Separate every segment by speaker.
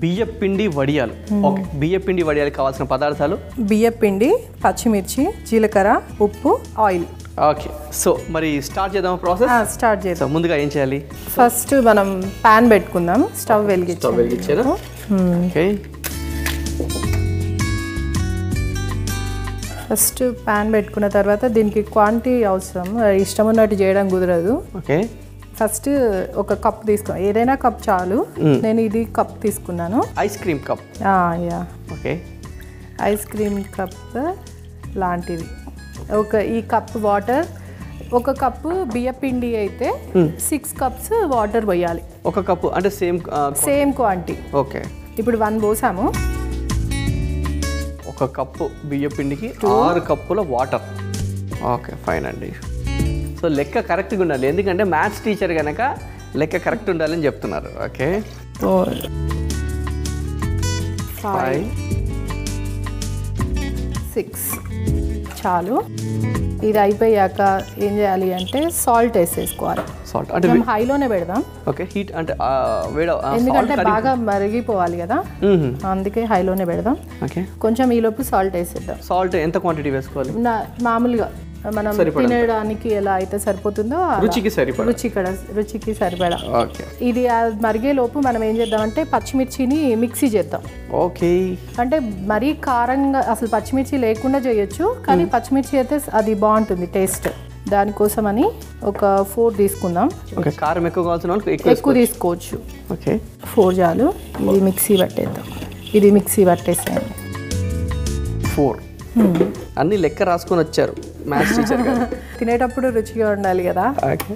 Speaker 1: బియ్య పిండి వడియాలు ఓకే బియ్య పిండి వడియాలకు కావాల్సిన పదార్థాలు
Speaker 2: బియ్యం పిండి పచ్చిమిర్చి జీలకర్ర ఉప్పు ఆయిల్
Speaker 1: ఓకే సో మరి స్టార్ట్ చేద్దాం ప్రాసెస్
Speaker 2: స్టార్ట్ చేద్దాం
Speaker 1: సో ముందుగా ఏం చేయాలి
Speaker 2: ఫస్ట్ మనం పాన్ పెట్టుకుందాం స్టవ్ వెలిగించి
Speaker 1: స్టవ్ వెలిగించాను ఓకే
Speaker 2: ఫస్ట్ పాన్ పెట్టుకున్న తర్వాత దీనికి క్వాంటిటీ అవసరం ఇష్టం ఉన్నట్టు చేయడం కుదరదు
Speaker 1: ఓకే
Speaker 2: ఫస్ట్ ఒక కప్ తీసుకో ఏదైనా కప్ చాలు నేను ఇది కప్ తీసుకున్నాను
Speaker 1: ఐస్ క్రీమ్ కప్
Speaker 2: ఆ, yeah
Speaker 1: okay
Speaker 2: ice cream cup లాంటిది ఒక ఈ కప్ వాటర్ ఒక కప్పు బియ్యపిండి అయితే సిక్స్ కప్స్ వాటర్ పోయాలి
Speaker 1: ఒక కప్పు అంటే సేమ్
Speaker 2: సేమ్ క్వాంటిటీ
Speaker 1: ఓకే
Speaker 2: ఇప్పుడు వన్ పోసాము
Speaker 1: ఒక కప్పు బియ్య పిండికి ఆరు కప్పుల వాటర్ ఓకే ఫైన్ అండి సో లెక్క కరెక్ట్గా ఉండాలి ఎందుకంటే మ్యాథ్స్ టీచర్ కనుక లెక్క కరెక్ట్ ఉండాలని చెప్తున్నారు okay
Speaker 2: four five
Speaker 1: five
Speaker 2: six చాలు ఇది అయిపోయాక ఏం చేయాలి అంటే సాల్ట్ వేసేసుకోవాలి
Speaker 1: సాల్ట్ అంటే
Speaker 2: మనం హైలోనే పెడదాం
Speaker 1: ఓకే హీట్ అంటే ఆ, వేడ
Speaker 2: ఎందుకంటే బాగా మరిగిపోవాలి కదా అందుకే హైలోనే పెడదాం
Speaker 1: ఓకే
Speaker 2: కొంచెం ఈలోపు సాల్ట్ వేసేద్దాం
Speaker 1: సాల్ట్ ఎంత క్వాంటిటీ వేసుకోవాలి
Speaker 2: నా మామూలుగా మనం తినడానికి ఎలా అయితే సరిపోతుందో అలా.
Speaker 1: రుచికి సరిపడా
Speaker 2: రుచి ఇక్కడ రుచికి సరిపడా
Speaker 1: ఓకే
Speaker 2: ఇది ఆ మరిగే లోపు మనం ఏం చేద్దామంటే పచ్చిమిర్చిని మిక్సీ చేద్దాం
Speaker 1: ఓకే
Speaker 2: అంటే మరీ కారంగా అసలు పచ్చిమిర్చి లేకుండా చేయొచ్చు కానీ పచ్చిమిర్చి అయితే అది బాగుంటుంది టేస్ట్ దానికోసమని ఒక ఫోర్ తీసుకుందాం
Speaker 1: ఓకే కారం ఎక్కువ కావాల్సిన వాళ్ళకి ఎక్కువ
Speaker 2: ఎక్కువ తీసుకోవచ్చు
Speaker 1: ఓకే
Speaker 2: ఫోర్ జాలు ఇది మిక్సీ పట్టేద్దాం ఇది మిక్సీ పట్టేసేయండి
Speaker 1: ఫోర్ అన్ని లెక్క రాసుకొని వచ్చారు మ్యాథ్స్ టీచర్ గారు
Speaker 2: తినేటప్పుడు రుచిగా ఉండాలి కదా
Speaker 1: ఓకే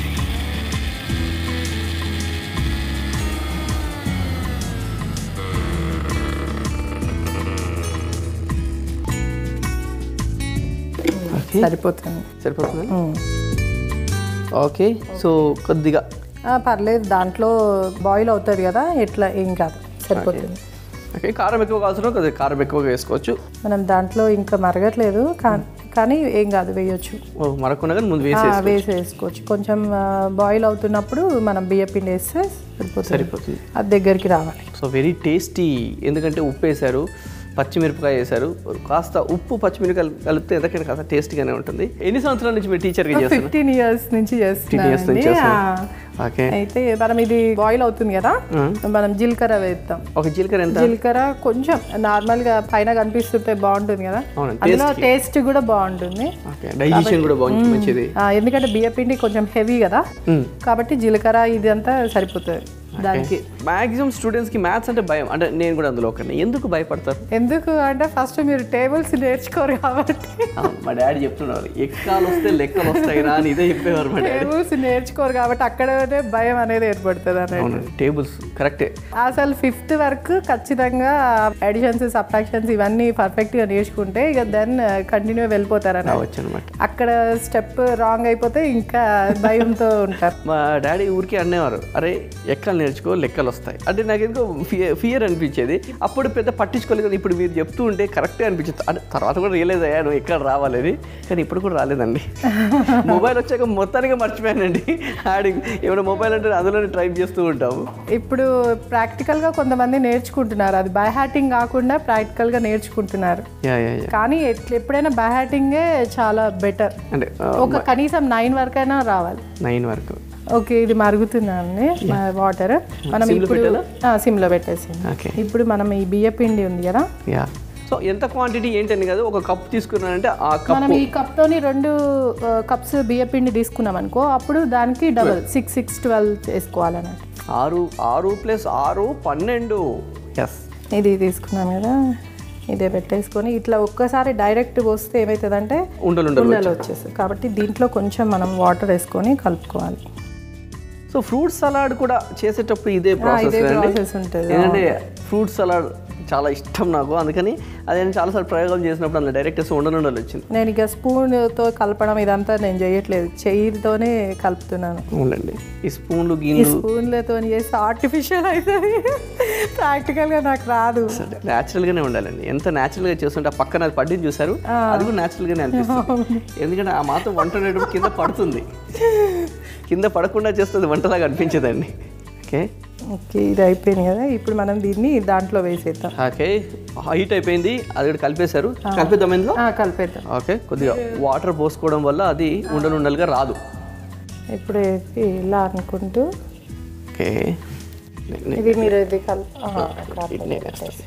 Speaker 2: సరిపోతుంది
Speaker 1: సరిపోతుంది
Speaker 2: ఉమ్.
Speaker 1: ఓకే సో కొద్దిగా
Speaker 2: ఆ, పర్లేదు దాంట్లో బాయిల్ అవుతుంది కదా ఎట్లా ఏం కాదు సరిపోతుంది
Speaker 1: ఓకే కారం ఎక్కువ కావాల్సిన కొద్దిగా కారం ఎక్కువగా వేసుకోవచ్చు
Speaker 2: మనం దాంట్లో ఇంకా మరగట్లేదు కా- కానీ ఏం కాదు వేయొచ్చు
Speaker 1: ఓ, మరకుండా కానీ ముందు
Speaker 2: ఆ,
Speaker 1: వేసేసి
Speaker 2: వేసి వేసుకోవచ్చు కొంచెం బాయిల్ అవుతున్నప్పుడు మనం బియ్య పిండి వేస్తే సరిపోతుంది
Speaker 1: సరిపోతుంది
Speaker 2: అది దగ్గరికి రావాలి
Speaker 1: సో వెరీ టేస్టీ ఎందుకంటే ఉప్పు వేశారు పచ్చిమిరపకాయ వేశారు కాస్త ఉప్పు పచ్చిమిరపకాయ కలిపితే ఎందుకంటే కాస్త టేస్టీగానే ఉంటుంది ఎన్ని సంవత్సరాల నుంచి మీరు టీచర్గా చేస్తున్నారు
Speaker 2: ఫిఫ్టీన్ ఇయర్స్ నుంచి
Speaker 1: years నుంచి
Speaker 2: చేస్తున్నాను
Speaker 1: ఓకే
Speaker 2: అయితే మనం ఇది బాయిల్ అవుతుంది కదా మనం జీలకర్ర వేస్తాం
Speaker 1: ఒక జీలకర్ర ఎంత
Speaker 2: జీలకర్ర కొంచెం నార్మల్ గా పైన కనిపిస్తుంటే బాగుంటుంది కదా
Speaker 1: అవునండి,
Speaker 2: అందులో టేస్ట్ కూడా బాగుంటుంది
Speaker 1: ఓకే డైజెషన్ కూడా బాగుంది మంచిది
Speaker 2: ఆ, ఎందుకంటే బియ్య పిండి కొంచెం హెవీ కదా
Speaker 1: మ్మ్.
Speaker 2: కాబట్టి జీలకర్ర ఇది అంతా సరిపోతుంది దానికి
Speaker 1: మాక్సిమం స్టూడెంట్స్కి మ్యాథ్స్ అంటే భయం అంటే నేను కూడా అందులో ఒకరిని ఎందుకు భయపడతారు
Speaker 2: ఎందుకు అంటే ఫస్ట్ మీరు టేబుల్స్ నేర్చుకోరు కాబట్టి
Speaker 1: అవును, మా డాడీ చెప్తున్నారు ఎక్కాలు వస్తే లెక్కలు వస్తాయి రా అని ఇదే చెప్పేవారు మా డాడీ
Speaker 2: టేబుల్స్ నేర్చుకోరు కాబట్టి అక్కడనే భయం అనేది ఏర్పడుతుంది అన్నట్టు
Speaker 1: అవునండి టేబుల్స్ కరెక్టే
Speaker 2: అసలు ఫిఫ్త్ వరకు ఖచ్చితంగా అడిషన్స్ సబ్ట్రాక్షన్స్ ఇవన్నీ పర్ఫెక్ట్ గా నేర్చుకుంటే ఇక దెన్ కంటిన్యూ వెళ్ళిపోతారు అన్నట్టు
Speaker 1: రావచ్చు అనమాట
Speaker 2: అక్కడ స్టెప్ రాంగ్ అయిపోతే ఇంకా భయంతో ఉంటారు
Speaker 1: మా డాడీ ఊరికే అనేవారు అరే ఎక్కలు నేర్చుకో లెక్కలు వస్తాయి అంటే నాకు ఎందుకో ఫియర్ అనిపించేది అప్పుడు పెద్ద పట్టించుకోలేదు కదా ఇప్పుడు మీరు చెప్తూ ఉంటే కరెక్టే అనిపించింది అంటే తర్వాత కూడా రియలైజ్ అయ్యాను ఎక్కడ రావాలని కానీ ఇప్పుడు కూడా రాలేదండి మొబైల్ వచ్చాక మొత్తానికి మర్చిపోయానండి ఆడింగ్ ఏమైనా మొబైల్ అంటే అందులోనే ట్రైప్ చేస్తూ ఉంటాము
Speaker 2: ఇప్పుడు ప్రాక్టికల్ గా కొంతమంది నేర్చుకుంటున్నారు అది బై హ్యాటింగ్ కాకుండా ప్రాక్టికల్ గా నేర్చుకుంటున్నారు
Speaker 1: యా యా యా
Speaker 2: కానీ ఎట్ల- ఎప్పుడైనా బై హ్యాటింగే చాలా బెటర్
Speaker 1: అంటే
Speaker 2: ఒక కనీసం నైన్ వరకు అయినా రావాలి
Speaker 1: నైన్ వరకు
Speaker 2: ఓకే ఇది మరుగుతుందండి వాటర్ మనం
Speaker 1: సిమ్లో
Speaker 2: ఇప్పుడు
Speaker 1: పెట్టాలా?
Speaker 2: ఆ, సిమ్లో పెట్టేసి
Speaker 1: ఓకే
Speaker 2: ఇప్పుడు మనం ఈ బియ్య పిండి ఉంది కదా
Speaker 1: యా సో ఎంత క్వాంటిటీ ఏంటని కాదు ఒక కప్ తీసుకున్నానంటే ఆ కప్
Speaker 2: మనం ఈ కప్ తోని రెండు కప్స్ బియ్య పిండి తీసుకున్నాం అనుకో అప్పుడు దానికి డబల్ సిక్స్ సిక్స్ ట్వెల్వ్ చేసుకోవాలన్నట్టు
Speaker 1: ఆరు ఆరు ప్లస్ ఆరు పన్నెండు ఎస్
Speaker 2: ఇది తీసుకున్నాం కదా ఇదే పెట్టేసుకొని ఇట్లా ఒక్కసారి డైరెక్ట్ పోస్తే ఏమవుతుందంటే
Speaker 1: ఉండలు ఉండలు
Speaker 2: ఉండలు వచ్చేస్తాయి కాబట్టి దీంట్లో కొంచెం మనం వాటర్ వేసుకొని కలుపుకోవాలి
Speaker 1: సో ఫ్రూట్ సలాడ్ కూడా చేసేటప్పుడు ఇదే ప్రాసెస్
Speaker 2: ఇదే ప్రాసెస్ ఉంటుంది
Speaker 1: ఏంటంటే ఫ్రూట్ సలాడ్ చాలా ఇష్టం నాకు అందుకని అది నేను చాలాసార్లు ప్రయోగాలు చేసినప్పుడు అందులో డైరెక్ట్ ఉండనుండలు వచ్చింది
Speaker 2: నేను ఇక స్పూన్తో కలపడం ఇదంతా నేను చేయట్లేదు చెయ్యితోనే కలుపుతున్నాను
Speaker 1: అవునండి ఈ స్పూన్లు
Speaker 2: ఈ
Speaker 1: గిన్నెలు
Speaker 2: స్పూన్లతో చేస్తే ఆర్టిఫిషియల్ అవుతుంది ప్రాక్టికల్గా నాకు రాదు
Speaker 1: న్యాచురల్గానే ఉండాలండి ఎంత న్యాచురల్గా చేస్తుంటే ఆ పక్కన అది పడ్డింది చూసారు అది కూడా న్యాచురల్గానే అనిపిస్తుంది ఎందుకంటే ఆ మాత్రం వంట వండేటప్పుడు కింద పడుతుంది కింద పడకుండా చేస్తుంది వంటలాగా అనిపించదండి ఓకే
Speaker 2: ఓకే ఇది అయిపోయింది కదా ఇప్పుడు మనం దీన్ని దాంట్లో వేసేద్దాం
Speaker 1: ఓకే హీట్ అయిపోయింది అది కూడా కలిపేశారు కలిపేద్దాం ఇందులో
Speaker 2: ఆ, కలిపేద్దాం
Speaker 1: ఓకే కొద్దిగా వాటర్ పోసుకోవడం వల్ల అది ఉండలు ఉండలుగా రాదు
Speaker 2: ఇప్పుడు వేసి ఇలా అనుకుంటూ
Speaker 1: ఓకే నే- నే-
Speaker 2: ఇది మీరు ఇది కల్ ఆ,
Speaker 1: ఇది నేను వేస్తాను.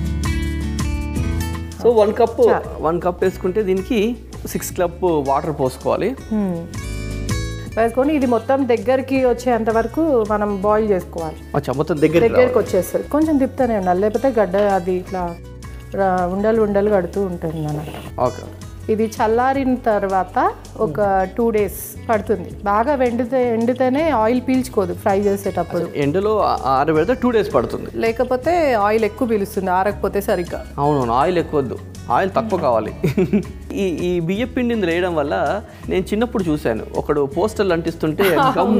Speaker 1: So one cup one cup వేసుకుంటే దీనికి సిక్స్ కప్ వాటర్ పోసుకోవాలి
Speaker 2: హ్మ్. వేసుకొని ఇది మొత్తం దగ్గరికి వచ్చేంత వరకు మనం బాయిల్ చేసుకోవాలి
Speaker 1: అచ్చా మొత్తం దగ్గర
Speaker 2: దగ్గరికి వచ్చేస్తుంది కొంచెం తిప్పుతూనే ఉండాలి లేకపోతే గడ్డ అది ఇట్లా రా- ఉండలు ఉండలు కడుతూ ఉంటుంది అన్నమాట
Speaker 1: ఓకే
Speaker 2: ఇది చల్లారిన తర్వాత ఒక టూ డేస్ పడుతుంది బాగా వెండితే ఎండితేనే ఆయిల్ పీల్చుకోదు ఫ్రై చేసేటప్పుడు
Speaker 1: ఎండలో ఆ- ఆరబెడితే టూ డేస్ పడుతుంది
Speaker 2: లేకపోతే ఆయిల్ ఎక్కువ పీలుస్తుంది ఆరకపోతే సరిగ్గా
Speaker 1: అవునవును ఆయిల్ ఎక్కువ వద్దు ఆయిల్ తక్కువ కావాలి ఈ ఈ బియ్య పిండి ఇందులో వేయడం వల్ల నేను చిన్నప్పుడు చూశాను ఒకడు పోస్టర్లు అంటిస్తుంటే గమ్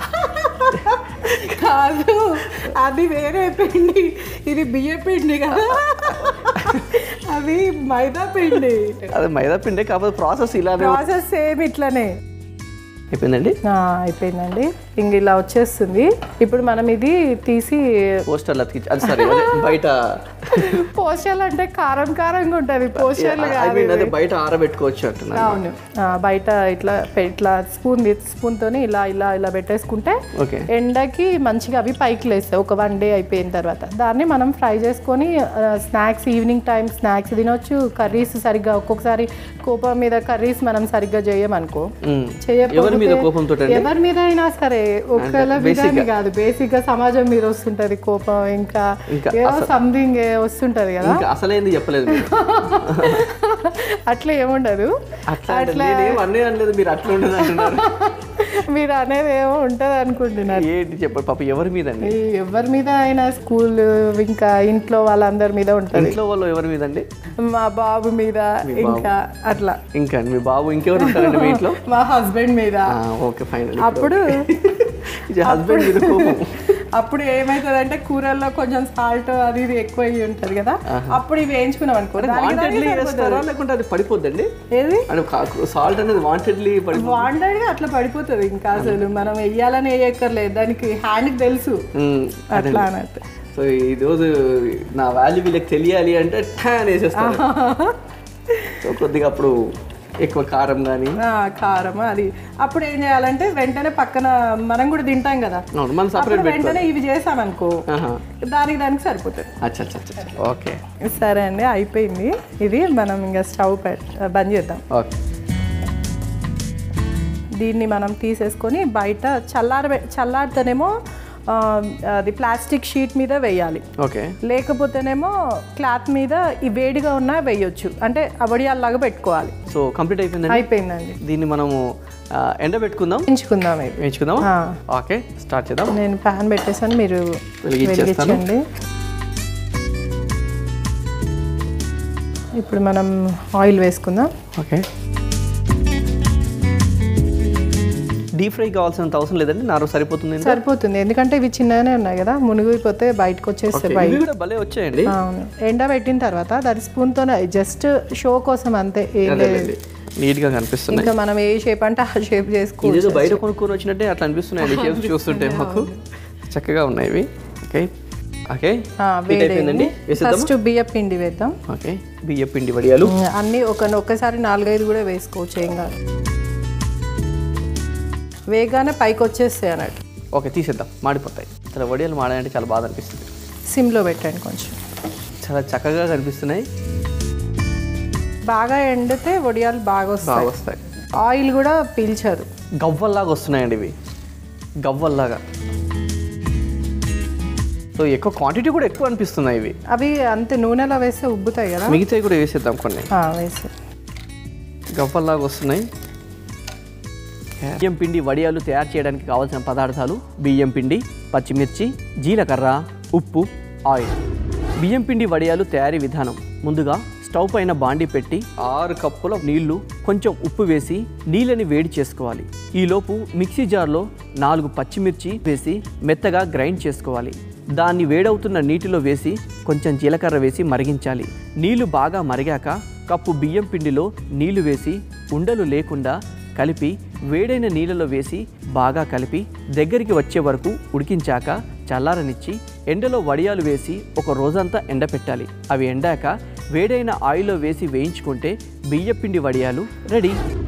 Speaker 2: కాదు అది వేరే పిండి ఇది బియ్య పిండి కదా అది మైదా పిండి
Speaker 1: అది మైదా పిండే కాకపోతే ప్రాసెస్ ఇలానే
Speaker 2: ప్రాసెస్ సేమ్ ఇట్లనే
Speaker 1: అయిపోయిందండి
Speaker 2: ఆ, అయిపోయిందండి ఇంక ఇలా వచ్చేస్తుంది ఇప్పుడు మనం ఇది తీసి
Speaker 1: పోస్టర్లు అతికించి అది సరే అదే బయట
Speaker 2: పోషాలు అంటే కారం కారంగా ఉంటుంది పోషాలు
Speaker 1: ఐ
Speaker 2: కాదు
Speaker 1: మీన్ అదే బయట ఆరబెట్టుకోవచ్చు అంటున్నాను
Speaker 2: అవును ఆ, బయట ఇట్లా పె- ఇట్లా స్పూన్ స్పూన్ తోని ఇలా ఇలా ఇలా పెట్టేసుకుంటే
Speaker 1: ఓకే
Speaker 2: ఎండకి మంచిగా అవి పైకి లేస్తాయి ఒక వన్ డే అయిపోయిన తర్వాత దాన్ని మనం ఫ్రై చేసుకొని స్నాక్స్ ఈవినింగ్ టైం స్నాక్స్ తినొచ్చు కర్రీస్ సరిగ్గా ఒక్కొక్కసారి కోపం మీద కర్రీస్ మనం సరిగ్గా చేయమనుకో
Speaker 1: మ్మ్.
Speaker 2: చేయకపోతే
Speaker 1: ఎవరి మీద కోపంతో
Speaker 2: ఎవరి మీద అయినా సరే ఒకవేళ మీద అని కాదు బేసిక్ గా సమాజం మీద వస్తుంటది కోపం ఇంకా
Speaker 1: ఇంకా
Speaker 2: ఏదో సంథింగ్ వస్తుంటది కదా
Speaker 1: ఇంకా అసలేంది చెప్పలేదు మీరు
Speaker 2: అట్లా ఏముండదు
Speaker 1: అట్లా అంటే నేనేం అన్నీ అనలేదు మీరు అట్లా ఉండదు అంటున్నారు
Speaker 2: మీరు అనేది ఏమో ఉంటది అనుకుంటున్నారు
Speaker 1: ఏంటి చెప్పండి పాప ఎవరి మీద అండి
Speaker 2: ఈ ఎవరి మీద అయినా స్కూల్ ఇంకా ఇంట్లో వాళ్ళందరి మీద ఉంటది
Speaker 1: ఇంట్లో వాళ్ళు ఎవరి మీద అండి
Speaker 2: మా బాబు మీద ఇంకా అట్లా
Speaker 1: ఇంకా అండి మీ బాబు ఇంకెవరు ఉంటారండి మీ ఇంట్లో
Speaker 2: మా హస్బెండ్ మీద
Speaker 1: ఓకే ఫైన్
Speaker 2: అప్పుడు
Speaker 1: ఇది హస్బెండ్ మీద కోపం
Speaker 2: అప్పుడు ఏమైతుంది అంటే కూరల్లో కొంచెం సాల్ట్ అది ఇది ఎక్కువ అయ్యి ఉంటది కదా అప్పుడు ఇవి వేయించుకున్నాం అనుకో దానికి
Speaker 1: వాంటెడ్లీ
Speaker 2: దానికి సరిపోతుంది.
Speaker 1: వేస్తారా లేకుంటే అది పడిపోద్దండి
Speaker 2: ఏది
Speaker 1: అంటే సాల్ట్ అనేది వాంటెడ్లీ పడి
Speaker 2: వాంటెడ్ గా అట్లా పడిపోతుంది ఇంకా అసలు మనం వేయాలని వేయక్కర్లేదు దానికి హ్యాండ్ తెలుసు
Speaker 1: మ్మ్.
Speaker 2: అట్లా అన్నట్టు
Speaker 1: సో ఈ రోజు నా వాల్యూ వీళ్ళకి తెలియాలి అంటే ఠాన్ వేసేస్తాను సో కొద్దిగా అప్పుడు ఎక్కువ కారం కానీ
Speaker 2: ఆ, కారం అది అప్పుడు ఏం చేయాలంటే వెంటనే పక్కన మనం కూడా తింటాం కదా
Speaker 1: అవును మనం
Speaker 2: అప్పుడు
Speaker 1: సపరేట్
Speaker 2: వెంటనే ఇవి చేసామనుకో దానికి దానికి సరిపోతుంది
Speaker 1: అచ్చా అచ్చా అచ్చా ఓకే
Speaker 2: సరే అండి అయిపోయింది ఇది మనం ఇంకా స్టవ్ పెట్ బంద్ చేద్దాం
Speaker 1: ఓకే
Speaker 2: దీన్ని మనం తీసేసుకొని బయట చల్లార చల్లారితేనేమో ఆ, అది ప్లాస్టిక్ షీట్ మీద వేయాలి
Speaker 1: ఓకే
Speaker 2: లేకపోతేనేమో క్లాత్ మీద ఈ వేడిగా ఉన్నా వేయొచ్చు అంటే అవడియాల్లాగా పెట్టుకోవాలి
Speaker 1: సో కంప్లీట్ అయిపోయిందండి
Speaker 2: అయిపోయిందండి
Speaker 1: దీన్ని మనము ఆ, ఎండబెట్టుకుందాం
Speaker 2: ఎంచుకుందాం ఇది
Speaker 1: వేయించుకుందాం
Speaker 2: ఆ.
Speaker 1: ఓకే స్టార్ట్ చేద్దాం
Speaker 2: నేను ప్యాన్ పెట్టేసాను మీరు
Speaker 1: వెలిగించేస్తాను.
Speaker 2: వెలిగించండి ఇప్పుడు మనం ఆయిల్ వేసుకుందాం
Speaker 1: ఓకే డీప్ ఫ్రై కావాల్సినంత అవసరం లేదండి నారు సరిపోతుంది ఇందులో?
Speaker 2: సరిపోతుంది ఎందుకంటే ఇవి చిన్నగానే ఉన్నాయి కదా మునిగిపోతే బయటకు వచ్చేస్తే
Speaker 1: ఓకే,
Speaker 2: బయట
Speaker 1: ఇవి కూడా భలే వచ్చాయండి
Speaker 2: అవును ఎండ పెట్టిన తర్వాత దాని స్పూన్తోనే జస్ట్ షో కోసం అంతే ఏం లేదు
Speaker 1: నీట్ గా కనిపిస్తున్నాయి
Speaker 2: ఇంకా మనం ఏ షేప్ అంటే ఆ షేప్ చేసుకోవచ్చు
Speaker 1: ఇదేదో బయట కొనుక్కొని వచ్చినట్టే అట్లా అనిపిస్తున్నాయండి షేప్స్ చూస్తుంటే మాకు చక్కగా ఉన్నాయి ఇవి ఓకే ఓకే
Speaker 2: ఆ,
Speaker 1: హీట్ అయిపోయిందండి వేసేద్దాం
Speaker 2: ఫస్ట్ బియ్య పిండి వేద్దాం
Speaker 1: ఓకే బియ్య పిండి వడియాలు
Speaker 2: అన్నీ ఒక ఒక్కసారి నాలుగైదు కూడా వేసుకోవచ్చు ఏం కాదు వేగానే పైకి వచ్చేస్తాయి అన్నట్టు
Speaker 1: ఓకే తీసేద్దాం మాడిపోతాయి చాలా వడియాలు మాడాలంటే చాలా బాధ అనిపిస్తుంది
Speaker 2: సిమ్లో పెట్టండి కొంచెం
Speaker 1: చాలా చక్కగా కనిపిస్తున్నాయి
Speaker 2: బాగా ఎండితే వడియాలు బాగా
Speaker 1: బాగా
Speaker 2: వస్తాయి
Speaker 1: వస్తాయి
Speaker 2: ఆయిల్ కూడా పీల్చదు
Speaker 1: గవ్వల్లాగా వస్తున్నాయండి ఇవి గవ్వల్లాగా సో ఎక్కువ క్వాంటిటీ కూడా ఎక్కువ అనిపిస్తున్నాయి ఇవి
Speaker 2: అవి అంతే నూనెలో వేస్తే ఉబ్బుతాయి కదా
Speaker 1: మిగతావి కూడా వేసేద్దాం కొన్ని
Speaker 2: ఆ, వేసి
Speaker 1: గవ్వల్లాగా వస్తున్నాయి బియ్యం పిండి వడియాలు తయారు చేయడానికి కావాల్సిన పదార్థాలు బియ్యం పిండి పచ్చిమిర్చి జీలకర్ర ఉప్పు ఆయిల్ బియ్యం పిండి వడియాలు తయారీ విధానం ముందుగా స్టవ్ పైన బాండి పెట్టి ఆరు కప్పుల నీళ్లు కొంచెం ఉప్పు వేసి నీళ్ళని వేడి చేసుకోవాలి ఈలోపు మిక్సీ జార్లో నాలుగు పచ్చిమిర్చి వేసి మెత్తగా గ్రైండ్ చేసుకోవాలి దాన్ని వేడవుతున్న నీటిలో వేసి కొంచెం జీలకర్ర వేసి మరిగించాలి నీళ్లు బాగా మరిగాక కప్పు బియ్యం పిండిలో నీళ్లు వేసి ఉండలు లేకుండా కలిపి వేడైన నీళ్ళలో వేసి బాగా కలిపి దగ్గరికి వచ్చే వరకు ఉడికించాక చల్లారనిచ్చి ఎండలో వడియాలు వేసి ఒక రోజంతా ఎండపెట్టాలి అవి ఎండాక వేడైన ఆయిల్లో వేసి వేయించుకుంటే బియ్యపిండి వడియాలు రెడీ